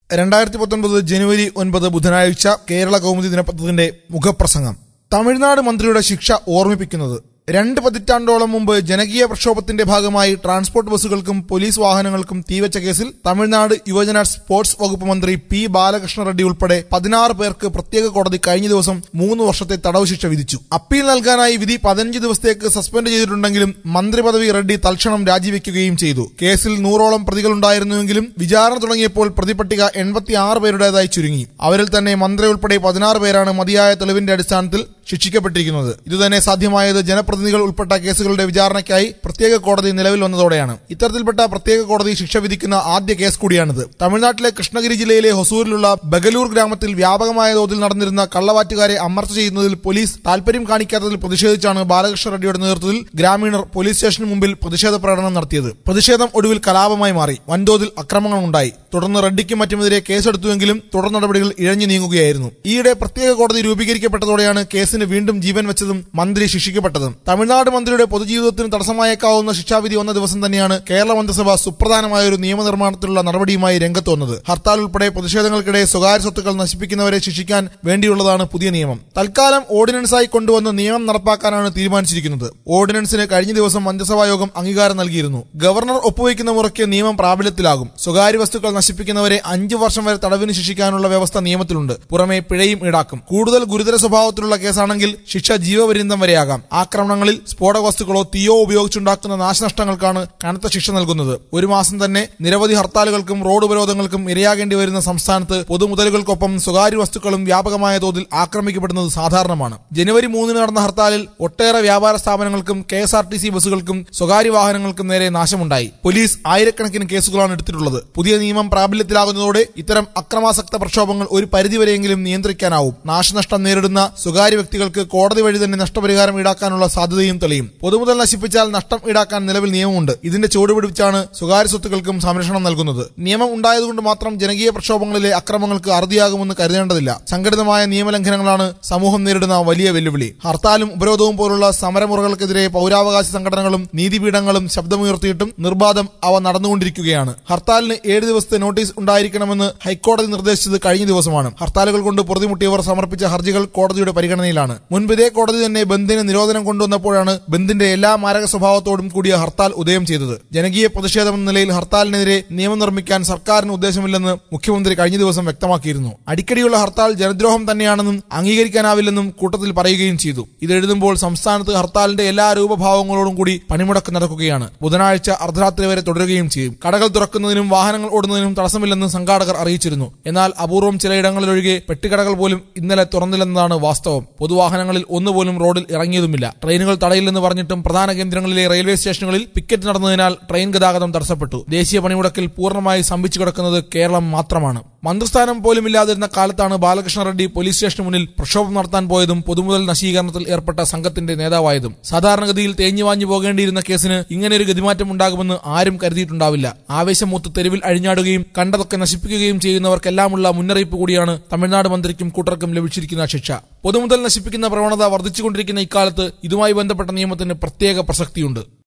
രണ്ടായിരത്തി പത്തൊൻപത് ജനുവരി ഒൻപത് ബുധനാഴ്ച കേരള കൗമുദി ദിനപത്രത്തിന്റെ മുഖപ്രസംഗം തമിഴ്നാട് മന്ത്രിയുടെ ശിക്ഷ ഓർമ്മിപ്പിക്കുന്നത് രണ്ട് പതിറ്റാണ്ടോളം മുമ്പ് ജനകീയ പ്രക്ഷോഭത്തിന്റെ ഭാഗമായി ട്രാൻസ്പോർട്ട് ബസ്സുകൾക്കും പോലീസ് വാഹനങ്ങൾക്കും തീവച്ച കേസിൽ തമിഴ്നാട് യുവജന സ്പോർട്സ് വകുപ്പ് മന്ത്രി പി ബാലകൃഷ്ണ റെഡ്ഡി ഉൾപ്പെടെ പതിനാറ് പേർക്ക് പ്രത്യേക കോടതി കഴിഞ്ഞ ദിവസം മൂന്ന് വർഷത്തെ തടവ് ശിക്ഷ വിധിച്ചു അപ്പീൽ നൽകാനായി വിധി പതിനഞ്ച് ദിവസത്തേക്ക് സസ്പെൻഡ് ചെയ്തിട്ടുണ്ടെങ്കിലും മന്ത്രി പദവി റെഡ്ഡി തൽക്ഷണം രാജിവെക്കുകയും ചെയ്തു കേസിൽ നൂറോളം പ്രതികളുണ്ടായിരുന്നുവെങ്കിലും വിചാരണ തുടങ്ങിയപ്പോൾ പ്രതിപട്ടിക എൺപത്തി ആറ് പേരുടേതായി ചുരുങ്ങി അവരിൽ തന്നെ മന്ത്രി ഉൾപ്പെടെ പതിനാറ് പേരാണ് മതിയായ തെളിവിന്റെ അടിസ്ഥാനത്തിൽ ശിക്ഷിക്കപ്പെട്ടിരിക്കുന്നത് ഇതുതന്നെ സാധ്യമായത് ജനപ്രതിനിധികൾ ഉൾപ്പെട്ട കേസുകളുടെ വിചാരണയ്ക്കായി പ്രത്യേക കോടതി നിലവിൽ വന്നതോടെയാണ് ഇത്തരത്തിൽപ്പെട്ട പ്രത്യേക കോടതി ശിക്ഷ വിധിക്കുന്ന ആദ്യ കേസ് കൂടിയാണിത് തമിഴ്നാട്ടിലെ കൃഷ്ണഗിരി ജില്ലയിലെ ഹൊസൂരിലുള്ള ബഗലൂർ ഗ്രാമത്തിൽ വ്യാപകമായ തോതിൽ നടന്നിരുന്ന കള്ളവാറ്റുകാരെ അമർച്ച ചെയ്യുന്നതിൽ പോലീസ് താൽപര്യം കാണിക്കാത്തതിൽ പ്രതിഷേധിച്ചാണ് ബാലകൃഷ്ണ റെഡ്ഡിയുടെ നേതൃത്വത്തിൽ ഗ്രാമീണർ പോലീസ് സ്റ്റേഷന് മുമ്പിൽ പ്രതിഷേധ പ്രകടനം നടത്തിയത് പ്രതിഷേധം ഒടുവിൽ കലാപമായി മാറി വൻതോതിൽ അക്രമങ്ങളുണ്ടായി തുടർന്ന് റെഡ്ഡിക്കും മറ്റുമെതിരെ കേസെടുത്തുവെങ്കിലും തുടർ നടപടികൾ ഇഴഞ്ഞു നീങ്ങുകയായിരുന്നു ഈയിടെ പ്രത്യേക കോടതി രൂപീകരിക്കപ്പെട്ടതോടെയാണ് കേസിന് വീണ്ടും ജീവൻ വെച്ചതും മന്ത്രി ശിക്ഷിക്കപ്പെട്ടതും തമിഴ്നാട് മന്ത്രിയുടെ പൊതുജീവിതത്തിന് തടസ്സമായേക്കാവുന്ന ശിക്ഷാവിധി വന്ന ദിവസം തന്നെയാണ് കേരള മന്ത്രിസഭ സുപ്രധാനമായ ഒരു നിയമനിർമ്മാണത്തിലുള്ള നടപടിയുമായി രംഗത്ത് വന്നത് ഹർത്താൽ ഉൾപ്പെടെ പ്രതിഷേധങ്ങൾക്കിടെ സ്വകാര്യ സ്വത്തുക്കൾ നശിപ്പിക്കുന്നവരെ ശിക്ഷിക്കാൻ വേണ്ടിയുള്ളതാണ് പുതിയ നിയമം തൽക്കാലം ഓർഡിനൻസായി കൊണ്ടുവന്ന് നിയമം നടപ്പാക്കാനാണ് തീരുമാനിച്ചിരിക്കുന്നത് ഓർഡിനൻസിന് കഴിഞ്ഞ ദിവസം മന്ത്രിസഭാ യോഗം അംഗീകാരം നൽകിയിരുന്നു ഗവർണർ ഒപ്പുവയ്ക്കുന്ന മുറയ്ക്ക് നിയമം പ്രാബല്യത്തിലാകും സ്വകാര്യ വസ്തുക്കൾ നശിപ്പിക്കുന്നവരെ അഞ്ചു വർഷം വരെ തടവിന് ശിക്ഷിക്കാനുള്ള വ്യവസ്ഥ നിയമത്തിലുണ്ട് പുറമെ പിഴയും ഈടാക്കും കൂടുതൽ ഗുരുതര സ്വഭാവത്തിലുള്ള കേസാണെങ്കിൽ ശിക്ഷ ജീവപര്യന്തം വരെയാകാം ആക്രമണങ്ങളിൽ സ്ഫോടക വസ്തുക്കളോ തീയോ ഉപയോഗിച്ചുണ്ടാക്കുന്ന നാശനഷ്ടങ്ങൾക്കാണ് കനത്ത ശിക്ഷ നൽകുന്നത് ഒരു മാസം തന്നെ നിരവധി ഹർത്താലുകൾക്കും റോഡ് ഉപരോധങ്ങൾക്കും ഇരയാകേണ്ടി വരുന്ന സംസ്ഥാനത്ത് പൊതുമുതലുകൾക്കൊപ്പം സ്വകാര്യ വസ്തുക്കളും വ്യാപകമായ തോതിൽ ആക്രമിക്കപ്പെടുന്നത് സാധാരണമാണ് ജനുവരി മൂന്നിന് നടന്ന ഹർത്താലിൽ ഒട്ടേറെ വ്യാപാര സ്ഥാപനങ്ങൾക്കും K S R T C ബസ്സുകൾക്കും സ്വകാര്യ വാഹനങ്ങൾക്കും നേരെ നാശമുണ്ടായി പോലീസ് ആയിരക്കണക്കിന് കേസുകളാണ് എടുത്തിട്ടുള്ളത് പുതിയ നിയമം പ്രാബല്യത്തിലാകുന്നതോടെ ഇത്തരം അക്രമാസക്ത പ്രക്ഷോഭങ്ങൾ ഒരു പരിധിവരെയെങ്കിലും നിയന്ത്രിക്കാനാവും നാശനഷ്ടം നേരിടുന്ന സ്വകാര്യ വ്യക്തികൾക്ക് കോടതി വഴി തന്നെ നഷ്ടപരിഹാരം ഈടാക്കാനുള്ള സാധ്യതയും തെളിയും പൊതുമുതൽ നശിപ്പിച്ചാൽ നഷ്ടം ഈടാക്കാൻ നിലവിൽ നിയമമുണ്ട് ഇതിന്റെ ചുവടുപിടിച്ചാണ് സ്വകാര്യ സ്വത്തുക്കൾക്കും സംരക്ഷണം നൽകുന്നത് നിയമം ഉണ്ടായതുകൊണ്ട് മാത്രം ജനകീയ പ്രക്ഷോഭങ്ങളിലെ അക്രമങ്ങൾക്ക് അറുതിയാകുമെന്ന് കരുതേണ്ടതില്ല സംഘടിതമായ നിയമലംഘനങ്ങളാണ് സമൂഹം നേരിടുന്ന വലിയ വെല്ലുവിളി ഹർത്താലും ഉപരോധവും പോലുള്ള സമരമുറകൾക്കെതിരെ പൗരാവകാശ സംഘടനകളും നീതിപീഠങ്ങളും ശബ്ദമുയർത്തിയിട്ടും നിർബാധം അവ നടന്നുകൊണ്ടിരിക്കുകയാണ് ഹർത്താലിന് ഏഴ് ദിവസത്തെ നോട്ടീസ് ഉണ്ടായിരിക്കണമെന്ന് ഹൈക്കോടതി നിർദ്ദേശിച്ചത് കഴിഞ്ഞ ദിവസമാണ് ഹർത്താലുകൾ കൊണ്ട് പൊറുതിമുട്ടിയവർ സമർപ്പിച്ച ഹർജികൾ കോടതിയുടെ പരിഗണനയിലാണ് മുൻപ് ഇതേ കോടതി തന്നെ ബന്ദിന് നിരോധനം കൊണ്ടുവന്നപ്പോഴാണ് ബന്ദിന്റെ എല്ലാ മാരക സ്വഭാവത്തോടും കൂടിയ ഹർത്താൽ ഉദയം ചെയ്തത് ജനകീയ പ്രതിഷേധമെന്ന നിലയിൽ ഹർത്താലിനെതിരെ നിയമം നിർമ്മിക്കാൻ സർക്കാരിന് ഉദ്ദേശമില്ലെന്ന് മുഖ്യമന്ത്രി കഴിഞ്ഞ ദിവസം വ്യക്തമാക്കിയിരുന്നു അടിക്കടിയുള്ള ഹർത്താൽ ജനദ്രോഹം തന്നെയാണെന്നും അംഗീകരിക്കാനാവില്ലെന്നും കൂട്ടത്തിൽ പറയുകയും ചെയ്തു ഇത് എഴുതുമ്പോൾ സംസ്ഥാനത്ത് ഹർത്താലിന്റെ എല്ലാ രൂപഭാവങ്ങളോടും കൂടി പണിമുടക്ക് നടക്കുകയാണ് ബുധനാഴ്ച അർദ്ധരാത്രി വരെ തുടരുകയും ചെയ്യും കടകൾ തുറക്കുന്നതിനും വാഹനങ്ങൾ ഓടുന്നതിനും തടസ്സമില്ലെന്ന് സംഘാടകർ അറിയിച്ചിരുന്നു എന്നാൽ അപൂർവം ചിലയിടങ്ങളിലൊഴികെ പെട്ടിക്കടകൾ പോലും ഇന്നലെ തുറന്നില്ലെന്നതാണ് വാസ്തവം പൊതുവാഹനങ്ങളിൽ ഒന്നുപോലും റോഡിൽ ഇറങ്ങിയതുമില്ല ട്രെയിനുകൾ തടയില്ലെന്ന് പറഞ്ഞിട്ടും പ്രധാന കേന്ദ്രങ്ങളിലെ റെയിൽവേ സ്റ്റേഷനുകളിൽ പിക്കറ്റ് നടന്നതിനാൽ ട്രെയിൻ ഗതാഗതം തടസ്സപ്പെട്ടു ദേശീയ പണിമുടക്കിൽ പൂർണ്ണമായി സ്തംഭിച്ചു കിടക്കുന്നത് കേരളം മാത്രമാണ് മന്ത്രിസ്ഥാനം പോലും ഇല്ലാതിരുന്ന കാലത്താണ് ബാലകൃഷ്ണ റെഡ്ഡി പോലീസ് സ്റ്റേഷന് മുന്നിൽ പ്രക്ഷോഭം നടത്താൻ പോയതും പൊതുമുതൽ നശീകരണത്തിൽ ഏർപ്പെട്ട സംഘത്തിന്റെ നേതാവായതും സാധാരണഗതിയിൽ തേഞ്ഞുവാഞ്ഞു പോകേണ്ടിയിരുന്ന കേസിന് ഇങ്ങനെയൊരു ഗതിമാറ്റം ഉണ്ടാകുമെന്ന് ആരും കരുതിയിട്ടുണ്ടാവില്ല ആവേശം മൂത്ത് തെരുവിൽ അഴിഞ്ഞാടുകയും കണ്ടതൊക്കെ നശിപ്പിക്കുകയും ചെയ്യുന്നവർക്കെല്ലാമുള്ള മുന്നറിയിപ്പ് കൂടിയാണ് തമിഴ്നാട് മന്ത്രിക്കും കൂട്ടർക്കും ലഭിച്ചിരിക്കുന്ന ശിക്ഷ പൊതുമുതൽ നശിപ്പിക്കുന്ന പ്രവണത വർദ്ധിച്ചുകൊണ്ടിരിക്കുന്ന ഇക്കാലത്ത് ഇതുമായി ബന്ധപ്പെട്ട നിയമത്തിന് പ്രത്യേക പ്രസക്തിയുണ്ട്